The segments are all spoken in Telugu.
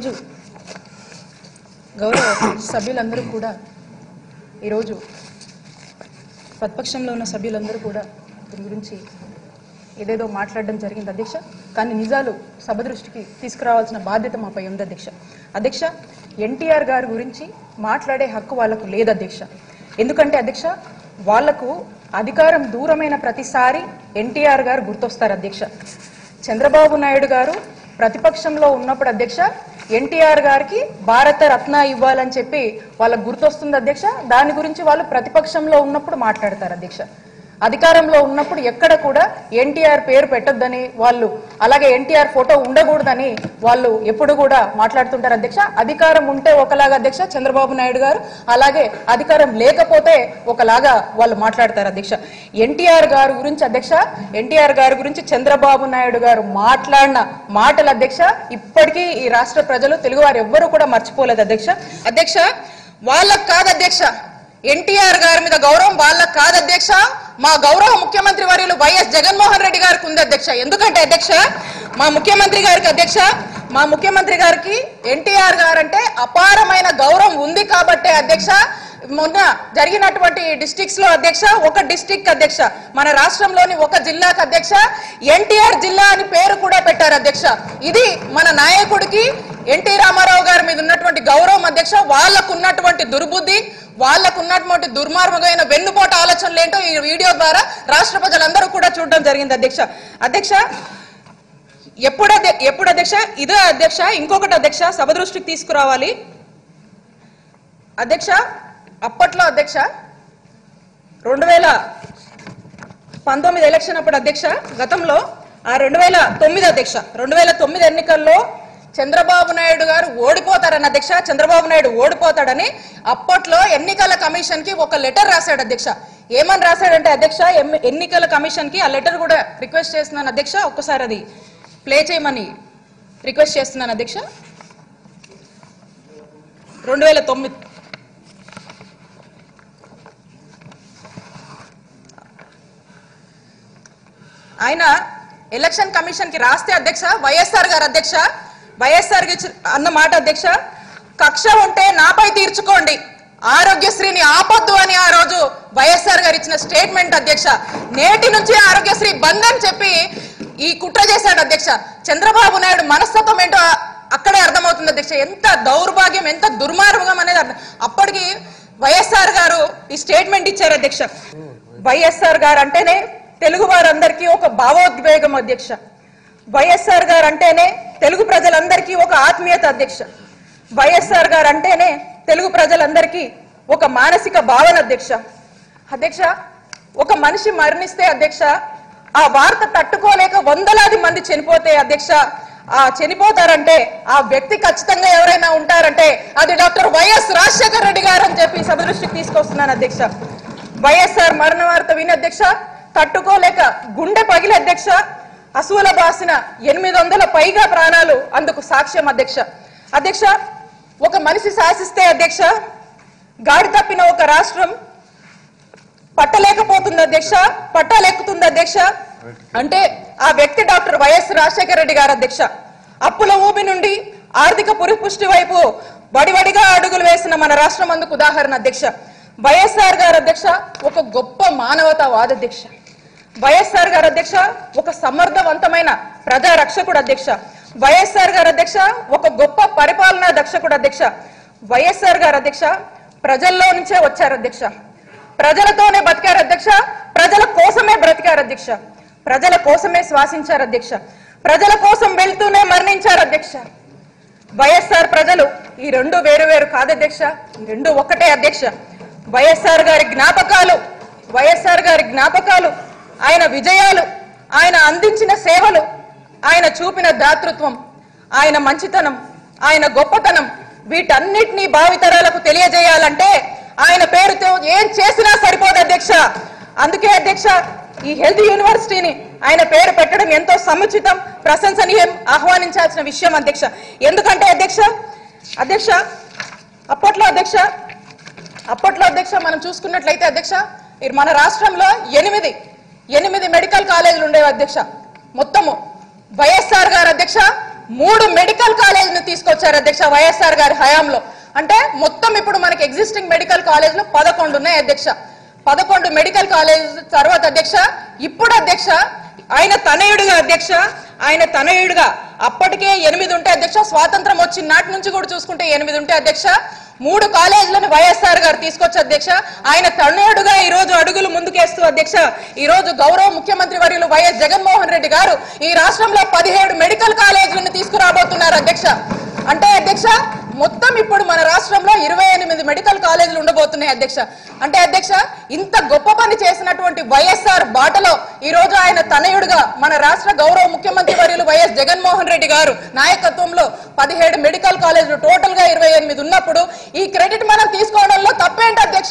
ఈరోజు గౌరవ సభ్యులందరూ కూడా ఈరోజు ప్రతిపక్షంలో ఉన్న సభ్యులందరూ కూడా దీని గురించి ఏదేదో మాట్లాడడం జరిగింది అధ్యక్ష కానీ నిజాలు సభ దృష్టికి తీసుకురావాల్సిన బాధ్యత మాపై ఉంది అధ్యక్ష అధ్యక్ష ఎన్టీఆర్ గారి గురించి మాట్లాడే హక్కు వాళ్ళకు లేదు అధ్యక్ష ఎందుకంటే అధ్యక్ష వాళ్లకు అధికారం దూరమైన ప్రతిసారి ఎన్టీఆర్ గారు గుర్తొస్తారు అధ్యక్ష చంద్రబాబు నాయుడు గారు ప్రతిపక్షంలో ఉన్నప్పుడు అధ్యక్ష ఎన్టీఆర్ గారికి భారత రత్న ఇవ్వాలని చెప్పి వాళ్ళకు గుర్తొస్తుంది అధ్యక్ష దాని గురించి వాళ్ళు ప్రతిపక్షంలో ఉన్నప్పుడు మాట్లాడతారు అధ్యక్ష అధికారంలో ఉన్నప్పుడు ఎక్కడ కూడా ఎన్టీఆర్ పేరు పెట్టొద్దని వాళ్ళు అలాగే ఎన్టీఆర్ ఫోటో ఉండకూడదని వాళ్ళు ఎప్పుడు కూడా మాట్లాడుతుంటారు అధ్యక్ష అధికారం ఉంటే ఒకలాగా అధ్యక్ష చంద్రబాబు నాయుడు గారు అలాగే అధికారం లేకపోతే ఒకలాగా వాళ్ళు మాట్లాడతారు అధ్యక్ష ఎన్టీఆర్ గారి గురించి అధ్యక్ష ఎన్టీఆర్ గారి గురించి చంద్రబాబు నాయుడు గారు మాట్లాడిన మాటలు అధ్యక్ష ఇప్పటికీ ఈ రాష్ట్ర ప్రజలు తెలుగు వారు ఎవ్వరూ కూడా మర్చిపోలేదు అధ్యక్ష అధ్యక్ష వాళ్ళకు కాదు అధ్యక్ష ఎన్టీఆర్ గారి మీద గౌరవం వాళ్ళకు కాదు అధ్యక్ష మా గౌరవ ముఖ్యమంత్రి వర్యులు వైఎస్ జగన్మోహన్ రెడ్డి గారికి ఉంది అధ్యక్ష ఎందుకంటే అధ్యక్ష మా ముఖ్యమంత్రి గారికి అధ్యక్ష మా ముఖ్యమంత్రి గారికి ఎన్టీఆర్ గారు అంటే అపారమైన గౌరవం ఉంది కాబట్టే అధ్యక్ష మొన్న జరిగినటువంటి డిస్ట్రిక్ట్స్ లో అధ్యక్ష ఒక డిస్ట్రిక్ట్ అధ్యక్ష మన రాష్ట్రంలోని ఒక జిల్లాకు అధ్యక్ష ఎన్టీఆర్ జిల్లా అని పేరు కూడా పెట్టారు అధ్యక్ష ఇది మన నాయకుడికి ఎన్టీ రామారావు గారి మీద ఉన్నటువంటి గౌరవం అధ్యక్ష వాళ్ళకు ఉన్నటువంటి దుర్బుద్ధి వాళ్ళకు ఉన్నటువంటి దుర్మార్గమైన వెన్నుపోటు ఆలోచనలు ఏంటో ఈ వీడియో ద్వారా రాష్ట్ర ప్రజలందరూ కూడా చూడడం జరిగింది అధ్యక్ష అధ్యక్ష ఎప్పుడు అధ్య- ఎప్పుడు అధ్యక్ష ఇదే అధ్యక్ష ఇంకొకటి అధ్యక్ష సభ దృష్టికి తీసుకురావాలి అధ్యక్ష అప్పట్లో అధ్యక్ష రెండు వేల పంతొమ్మిది ఎలక్షన్ అప్పుడు అధ్యక్ష గతంలో ఆ రెండు వేల తొమ్మిది అధ్యక్ష రెండు వేల తొమ్మిది ఎన్నికల్లో చంద్రబాబు నాయుడు గారు ఓడిపోతారని అధ్యక్ష చంద్రబాబు నాయుడు ఓడిపోతాడని అప్పట్లో ఎన్నికల కమిషన్ కి ఒక లెటర్ రాశాడు అధ్యక్ష ఏమని రాశాడంటే అధ్యక్ష ఎమ్- ఎన్నికల కమిషన్ కి ఆ లెటర్ కూడా రిక్వెస్ట్ చేస్తున్నాను అధ్యక్ష ఒక్కసారి అది ప్లే చేయమని రిక్వెస్ట్ చేస్తున్నాను అధ్యక్ష రెండు వేల తొమ్మిది ఆయన ఎలక్షన్ కమిషన్ కి రాస్తే అధ్యక్ష వైఎస్ఆర్ గారు అధ్యక్ష వైఎస్ఆర్ కి ఇచ్చి- అన్న మాట అధ్యక్ష కక్ష ఉంటే నాపై తీర్చుకోండి ఆరోగ్యశ్రీని ఆపొద్దు అని ఆ రోజు వైఎస్ఆర్ గారు ఇచ్చిన స్టేట్మెంట్ అధ్యక్ష నేటి నుంచి ఆరోగ్యశ్రీ బంద్ అని చెప్పి ఈ కుట్ర చేశాడు అధ్యక్ష చంద్రబాబు నాయుడు మనస్తత్వం ఏంటో అక్కడే అర్థమవుతుంది అధ్యక్ష ఎంత దౌర్భాగ్యం ఎంత దుర్మార్గం అనేది అర్థం అప్పటికి వైఎస్ఆర్ గారు ఈ స్టేట్మెంట్ ఇచ్చారు అధ్యక్ష వైఎస్ఆర్ గారు అంటేనే తెలుగు వారందరికీ ఒక భావోద్వేగం అధ్యక్ష వైఎస్ఆర్ గారు అంటేనే తెలుగు ప్రజలందరికీ ఒక ఆత్మీయత అధ్యక్ష వైఎస్ఆర్ గారు అంటేనే తెలుగు ప్రజలందరికీ ఒక మానసిక భావన అధ్యక్ష అధ్యక్ష ఒక మనిషి మరణిస్తే అధ్యక్ష ఆ వార్త తట్టుకోలేక వందలాది మంది చనిపోతే అధ్యక్ష ఆ చనిపోతారంటే ఆ వ్యక్తి ఖచ్చితంగా ఎవరైనా ఉంటారంటే అది డాక్టర్ వైఎస్ రాజశేఖర రెడ్డి గారు అని చెప్పి సభ దృష్టికి తీసుకొస్తున్నాను అధ్యక్ష వైఎస్ఆర్ మరణ వార్త విని అధ్యక్ష తట్టుకోలేక గుండె పగిలి అధ్యక్ష అసూల బాసిన ఎనిమిది వందల పైగా ప్రాణాలు అందుకు సాక్ష్యం అధ్యక్ష అధ్యక్ష ఒక మనిషి శాసిస్తే అధ్యక్ష గాడి తప్పిన ఒక రాష్ట్రం పట్టలేకపోతుంది అధ్యక్ష పట్టాలెక్కుతుంది అధ్యక్ష అంటే ఆ వ్యక్తి డాక్టర్ వైఎస్ రాజశేఖర రెడ్డి గారు అధ్యక్ష అప్పుల ఊబి నుండి ఆర్థిక పురిపుష్టి వైపు వడివడిగా అడుగులు వేసిన మన రాష్ట్రం అందుకు ఉదాహరణ అధ్యక్ష వైఎస్ఆర్ గారు అధ్యక్ష ఒక గొప్ప మానవతావాద అధ్యక్ష వైఎస్ఆర్ గారు అధ్యక్ష ఒక సమర్థవంతమైన ప్రజా రక్షకుడు అధ్యక్ష వైఎస్ఆర్ గారు అధ్యక్ష ఒక గొప్ప పరిపాలనా దక్షకుడు అధ్యక్ష వైఎస్ఆర్ గారు అధ్యక్ష ప్రజల్లో నుంచే వచ్చారు అధ్యక్ష ప్రజలతోనే బతికారు అధ్యక్ష ప్రజల కోసమే బ్రతికారు అధ్యక్ష ప్రజల కోసమే శ్వాసించారు అధ్యక్ష ప్రజల కోసం వెళ్తూనే మరణించారు అధ్యక్ష వైఎస్ఆర్ ప్రజలు ఈ రెండు వేరు వేరు కాదు అధ్యక్ష ఈ రెండు ఒక్కటే అధ్యక్ష వైఎస్ఆర్ గారి జ్ఞాపకాలు వైఎస్ఆర్ గారి జ్ఞాపకాలు ఆయన విజయాలు ఆయన అందించిన సేవలు ఆయన చూపిన దాతృత్వం ఆయన మంచితనం ఆయన గొప్పతనం వీటన్నిటినీ భావితరాలకు తెలియజేయాలంటే ఆయన పేరుతో ఏం చేసినా సరిపోదు అధ్యక్ష అందుకే అధ్యక్ష ఈ హెల్త్ యూనివర్సిటీని ఆయన పేరు పెట్టడం ఎంతో సముచితం ప్రశంసనీయం ఆహ్వానించాల్సిన విషయం అధ్యక్ష ఎందుకంటే అధ్యక్ష అధ్యక్ష అప్పట్లో అధ్యక్ష అప్పట్లో అధ్యక్ష మనం చూసుకున్నట్లయితే అధ్యక్ష ఈ మన రాష్ట్రంలో ఎనిమిది ఎనిమిది మెడికల్ కాలేజీలు ఉండేవి అధ్యక్ష మొత్తము వైఎస్ఆర్ గారు అధ్యక్ష మూడు మెడికల్ కాలేజీని తీసుకొచ్చారు అధ్యక్ష వైఎస్ఆర్ గారి హయాంలో అంటే మొత్తం ఇప్పుడు మనకి ఎగ్జిస్టింగ్ మెడికల్ కాలేజీలు పదకొండు ఉన్నాయి అధ్యక్ష పదకొండు మెడికల్ కాలేజ్ తర్వాత అధ్యక్ష ఇప్పుడు అధ్యక్ష ఆయన తనయుడుగా అధ్యక్ష ఆయన తనయుడుగా అప్పటికే ఎనిమిది ఉంటే అధ్యక్ష స్వాతంత్రం వచ్చిన నాటి నుంచి కూడా చూసుకుంటే ఎనిమిది ఉంటే అధ్యక్ష మూడు కాలేజీలను వైఎస్ఆర్ గారు తీసుకొచ్చి అధ్యక్ష ఆయన తనయుడుగా ఈ రోజు అడుగులు ముందుకేస్తూ అధ్యక్ష ఈ రోజు గౌరవ ముఖ్యమంత్రి వర్యులు వైఎస్ జగన్మోహన్ రెడ్డి గారు ఈ రాష్ట్రంలో పదిహేడు మెడికల్ కాలేజీలను తీసుకురాబోతున్నారు అధ్యక్ష అంటే అధ్యక్ష మొత్తం ఇప్పుడు మన రాష్ట్రంలో ఇరవై ఎనిమిది మెడికల్ కాలేజీలు ఉండబోతున్నాయి అధ్యక్ష అంటే అధ్యక్ష ఇంత గొప్ప పని చేసినటువంటి వైఎస్ఆర్ బాటలో ఈ రోజు ఆయన తనయుడుగా మన రాష్ట్ర గౌరవ ముఖ్యమంత్రి వర్యులు వైఎస్ జగన్మోహన్ రెడ్డి గారు నాయకత్వంలో పదిహేడు మెడికల్ కాలేజీలు టోటల్ గా ఇరవై ఎనిమిది ఉన్నప్పుడు ఈ క్రెడిట్ మనం తీసుకోవడంలో తప్పేంటి అధ్యక్ష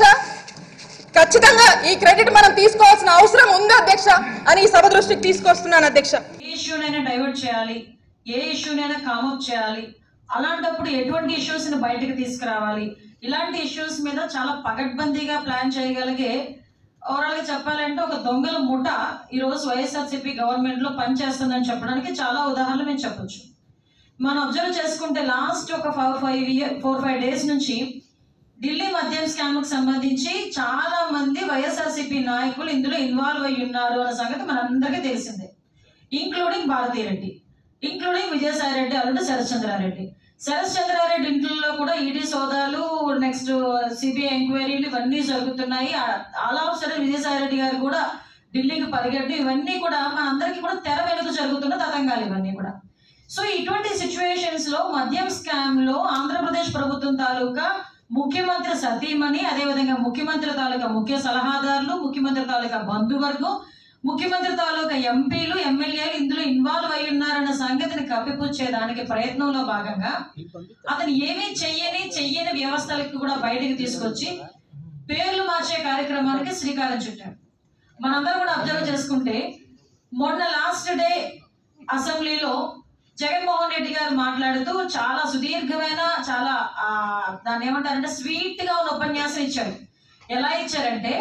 ఖచ్చితంగా ఈ క్రెడిట్ మనం తీసుకోవాల్సిన అవసరం ఉంది అధ్యక్ష అని ఈ సభ దృష్టికి తీసుకొస్తున్నాను అధ్యక్ష ఏ ఇష్యూనైనా డైవర్ట్ చేయాలి ఏ ఇష్యూనైనా కామప్ చేయాలి అలాంటప్పుడు ఎటువంటి ఇష్యూస్ ని బయటకు తీసుకురావాలి ఇలాంటి ఇష్యూస్ మీద చాలా పగడ్బందీగా ప్లాన్ చేయగలిగే ఓవరాల్ గా చెప్పాలంటే ఒక దొంగల ముఠ ఈ రోజు వైఎస్ఆర్సీపీ గవర్నమెంట్ లో పనిచేస్తుందని చెప్పడానికి చాలా ఉదాహరణలు మేము చెప్పొచ్చు మనం అబ్జర్వ్ చేసుకుంటే లాస్ట్ ఒక four five year four five days నుంచి ఢిల్లీ మద్యం స్కామ్ కు సంబంధించి చాలా మంది వైఎస్ఆర్సీపీ నాయకులు ఇందులో ఇన్వాల్వ్ అయి ఉన్నారు అన్న సంగతి మనందరికీ తెలిసిందే ఇంక్లూడింగ్ భారతీ రెడ్డి ఇంక్లూడింగ్ విజయసాయి రెడ్డి అల్లుడు శరత్చంద్రారెడ్డి శరత్చంద్రారెడ్డి ఇంట్లో కూడా ఈడీ సోదాలు నెక్స్ట్ సిబిఐ ఎంక్వైరీలు ఇవన్నీ జరుగుతున్నాయి all of sudden Vijayasai Reddy గారు కూడా ఢిల్లీకి పరిగెట్టి ఇవన్నీ కూడా మనందరికీ కూడా తెర వెనుక జరుగుతున్న తతంగాలు ఇవన్నీ కూడా సో ఇటువంటి సిచ్యువేషన్స్ లో మద్యం స్కామ్ లో ఆంధ్రప్రదేశ్ ప్రభుత్వం తాలూకా ముఖ్యమంత్రి సతీమణి అదేవిధంగా ముఖ్యమంత్రి తాలూకా ముఖ్య సలహాదారులు ముఖ్యమంత్రి తాలూకా బంధువర్గం ముఖ్యమంత్రి తాలూకా ఎంపీలు ఎమ్మెల్యేలు ఇందులో ఇన్వాల్వ్ అయి ఉన్నారన్న సంగతిని కప్పిపుచ్చే దానికి ప్రయత్నంలో భాగంగా అతను ఏమీ చెయ్యని చెయ్యని వ్యవస్థలకు కూడా బయటకు తీసుకొచ్చి పేర్లు మార్చే కార్యక్రమానికి శ్రీకారం చుట్టాడు మనందరం కూడా అబ్జర్వ్ చేసుకుంటే మొన్న లాస్ట్ డే అసెంబ్లీలో జగన్మోహన్ రెడ్డి గారు మాట్లాడుతూ చాలా సుదీర్ఘమైన చాలా ఆ, దాన్ని ఏమంటారంటే స్వీట్ గా ఉన్న ఉపన్యాసం ఇచ్చారు ఎలా ఇచ్చారంటే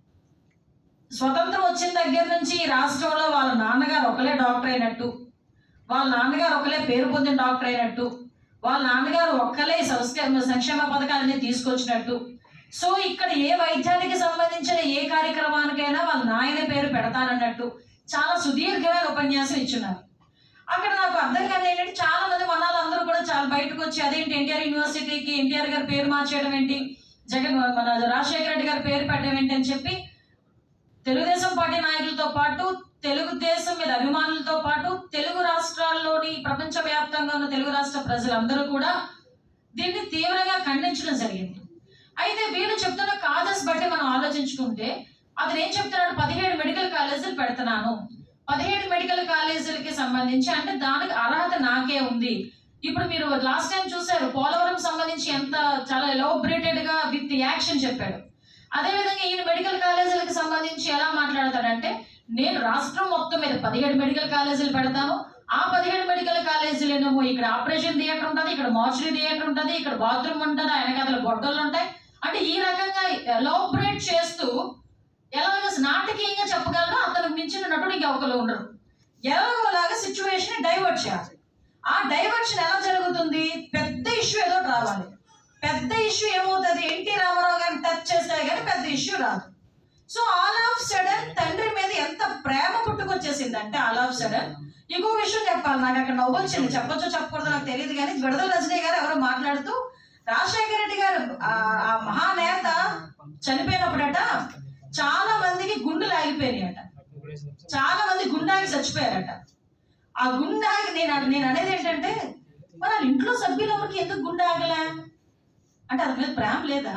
స్వతంత్రం వచ్చిన దగ్గర నుంచి ఈ రాష్ట్రంలో వాళ్ళ నాన్నగారు ఒకలే డాక్టర్ అయినట్టు వాళ్ళ నాన్నగారు ఒకలే పేరు పొందిన డాక్టర్ అయినట్టు వాళ్ళ నాన్నగారు ఒక్కలే సంస్క- సంక్షేమ పథకాలన్నీ తీసుకొచ్చినట్టు సో ఇక్కడ ఏ వైద్యానికి సంబంధించిన ఏ కార్యక్రమానికైనా వాళ్ళ నాయన పేరు పెడతానన్నట్టు చాలా సుదీర్ఘమైన ఉపన్యాసం ఇచ్చున్నారు అక్కడ నాకు అర్థం కాని ఏంటంటే చాలా మంది మనాలు అందరూ కూడా చాలా బయటకు వచ్చి అదేంటి ఎన్టీఆర్ యూనివర్సిటీకి ఎన్టీఆర్ గారి పేరు మార్చేయడం ఏంటి జగన్ మన రాజశేఖర రెడ్డి గారి పేరు పెట్టడం ఏంటి అని చెప్పి తెలుగుదేశం పార్టీ నాయకులతో పాటు తెలుగుదేశం మీద అభిమానులతో పాటు తెలుగు రాష్ట్రాల్లోని ప్రపంచ వ్యాప్తంగా ఉన్న తెలుగు రాష్ట్ర ప్రజలందరూ కూడా దీన్ని తీవ్రంగా ఖండించడం జరిగింది అయితే వీళ్ళు చెప్తున్న కాజెస్ బట్టి మనం ఆలోచించుకుంటే అతను ఏం చెప్తున్నాడు పదిహేడు మెడికల్ కాలేజీలు పెడుతున్నాను పదిహేడు మెడికల్ కాలేజీలకి సంబంధించి అంటే దానికి అర్హత నాకే ఉంది ఇప్పుడు మీరు లాస్ట్ టైం చూసారు పోలవరం సంబంధించి ఎంత చాలా ఎలోబరేటెడ్ గా విత్ యాక్షన్ చెప్పాడు అదే విధంగా ఈయన మెడికల్ కాలేజీలకు సంబంధించి ఎలా మాట్లాడతాడంటే నేను రాష్ట్రం మొత్తం మీద పదిహేడు మెడికల్ కాలేజీలు పెడతాను ఆ పదిహేడు మెడికల్ కాలేజీలేమో ఇక్కడ ఆపరేషన్ థియేటర్ ఉంటుంది ఇక్కడ మార్చురీ థియేటర్ ఉంటుంది ఇక్కడ బాత్రూమ్ ఉంటుంది ఆయన కథలు గొడ్డలు ఉంటాయి అంటే ఈ రకంగా ఎలాబరేట్ చేస్తూ ఎలాగ నాటకీయంగా చెప్పగలరో అతనికి మించిన నటుడు ఇంకొకరు ఉండరు ఎలాగోలాగా సిచ్యువేషన్ డైవర్ట్ చేయాలి ఆ డైవర్షన్ ఎలా జరుగుతుంది పెద్ద ఇష్యూ ఏదో ఒకటి రావాలి పెద్ద ఇష్యూ ఏమవుతుంది ఎన్టీ రామారావు గారిని టచ్ చేస్తే కానీ పెద్ద ఇష్యూ రాదు సో ఆల్ ఆఫ్ సడన్ తండ్రి మీద ఎంత ప్రేమ పుట్టుకొచ్చేసింది అంటే ఆల్ ఆఫ్ సడన్ ఇంకో విషయం చెప్పాలి నాకు అక్కడ నవ్వొచ్చింది చెప్పొచ్చో చెప్పకూడదో నాకు తెలియదు కానీ విడుదల రజనీ గారు ఎవరో మాట్లాడుతూ రాజశేఖర రెడ్డి గారు ఆ ఆ మహానేత చనిపోయినప్పుడట చాలా మందికి గుండెలు ఆగిపోయినాయట చాలా మంది గుండాకి చచ్చిపోయారట ఆ గుండాకి నేను అన- నేను అనేది ఏంటంటే మరి వాళ్ళ ఇంట్లో సభ్యులు ఎవరికి ఎందుకు గుండె ఆగలే అంటే అతని మీద ప్రేమ లేదా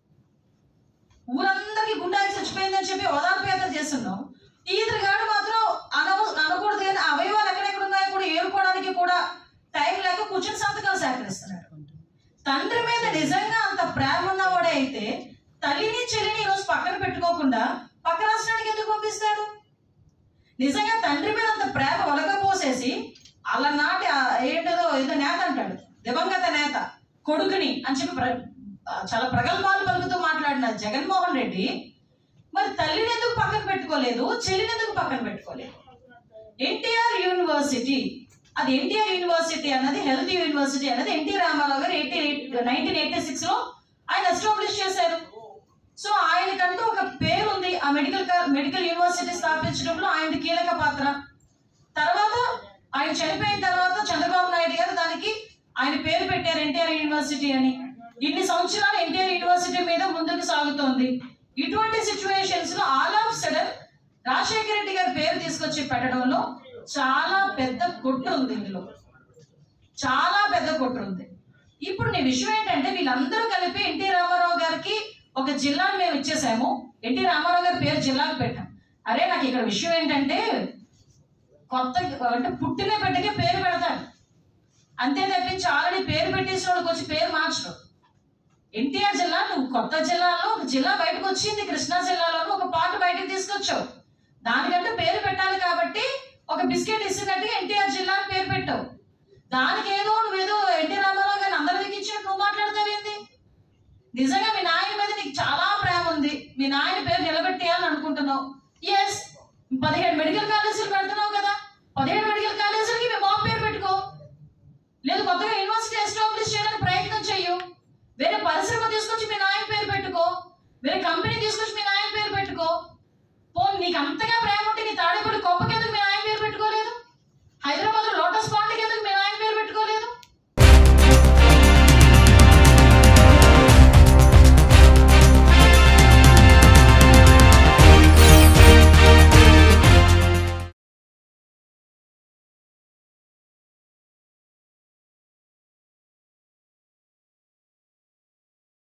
ఊరందరికీ గుండాకి చచ్చిపోయిందని చెప్పి ఓదార్పు యాత్ర చేస్తున్నాం ఈతరు గాడు మాత్రం అనవ అనకూడదు కానీ ఆ అవయవాలు ఎక్కడెక్కడ ఉన్నాయో కూడా ఏరుకోవడానికి కూడా టైం లేక కూర్చొని సంతకాలు సేకరిస్తున్నాడు తండ్రి మీద నిజంగా అంత ప్రేమ ఉన్నవాడే అయితే తల్లిని చెల్లిని ఈరోజు పక్కన పెట్టుకోకుండా పక్క రాష్ట్రానికి ఎందుకు పంపిస్తాడు నిజంగా తండ్రి మీద అంత ప్రేమ ఒలకపోసేసి అలనాటి ఆ ఏంటదో ఏదో నేత అంటాడు దివంగత నేత కొడుకుని అని చెప్పి ప్ర- ఆ చాలా ప్రగల్భాలు పలుకుతూ మాట్లాడిన జగన్మోహన్ రెడ్డి మరి తల్లిని ఎందుకు పక్కన పెట్టుకోలేదు చెల్లిని ఎందుకు పక్కన పెట్టుకోలేదు ఎన్టీఆర్ యూనివర్సిటీ అది ఎన్టీఆర్ యూనివర్సిటీ అన్నది హెల్త్ యూనివర్సిటీ అన్నది NT Rama Rao eighty nineteen eighty six లో ఆయన ఎస్టాబ్లిష్ చేశారు సో ఆయనకంటూ ఒక పేరు ఉంది ఆ మెడికల్ మెడికల్ యూనివర్సిటీ స్థాపించడంలో ఆయనది కీలక పాత్ర తర్వాత ఆయన చనిపోయిన తర్వాత చంద్రబాబు నాయుడు గారు దానికి ఆయన పేరు పెట్టారు ఎన్టీఆర్ యూనివర్సిటీ అని ఇన్ని సంవత్సరాలు ఎన్టీఆర్ యూనివర్సిటీ మీద ముందుకు సాగుతోంది ఇటువంటి సిచ్యువేషన్స్ లో all of sudden Rajasekhara Reddy గారి పేరు తీసుకొచ్చి పెట్టడంలో చాలా పెద్ద కుట్ర ఉంది ఇందులో చాలా పెద్ద కుట్ర ఉంది ఇప్పుడు నీ విషయం ఏంటంటే వీళ్ళందరూ కలిపి ఎన్టీ రామారావు గారికి ఒక జిల్లాను మేము ఇచ్చేసాము ఎన్టీ రామారావు గారి పేరు జిల్లాకు పెట్టాం అరే నాకు ఇక్కడ విషయం ఏంటంటే కొత్త అంటే పుట్టిన బిడ్డకే పేరు పెడతాడు అంతే తప్పించి ఆల్రెడీ పేరు పెట్టేసిన వాళ్ళకి వచ్చి పేరు మార్చడం ఎన్టీఆర్ జిల్లా నువ్వు కొత్త జిల్లాలో ఒక జిల్లా బయటకు వచ్చింది కృష్ణా జిల్లాలోనూ ఒక పార్ట్ బయటకు తీసుకొచ్చావు దానికంటే పేరు పెట్టాలి కాబట్టి ఒక బిస్కెట్ ఇస్తున్నట్టుగా ఎన్టీఆర్ జిల్లాని పేరు పెట్టావు దానికి ఏదో నువ్వేదో ఎన్టీ రామారావు గారిని అందరికి ఇచ్చినట్టు నువ్వు మాట్లాడతావేంది నిజంగా మీ నాయన మీద నీకు చాలా ప్రేమ ఉంది మీ నాయన పేరు నిలబెట్టేయాలని అనుకుంటున్నావు ఎస్ పదిహేడు మెడికల్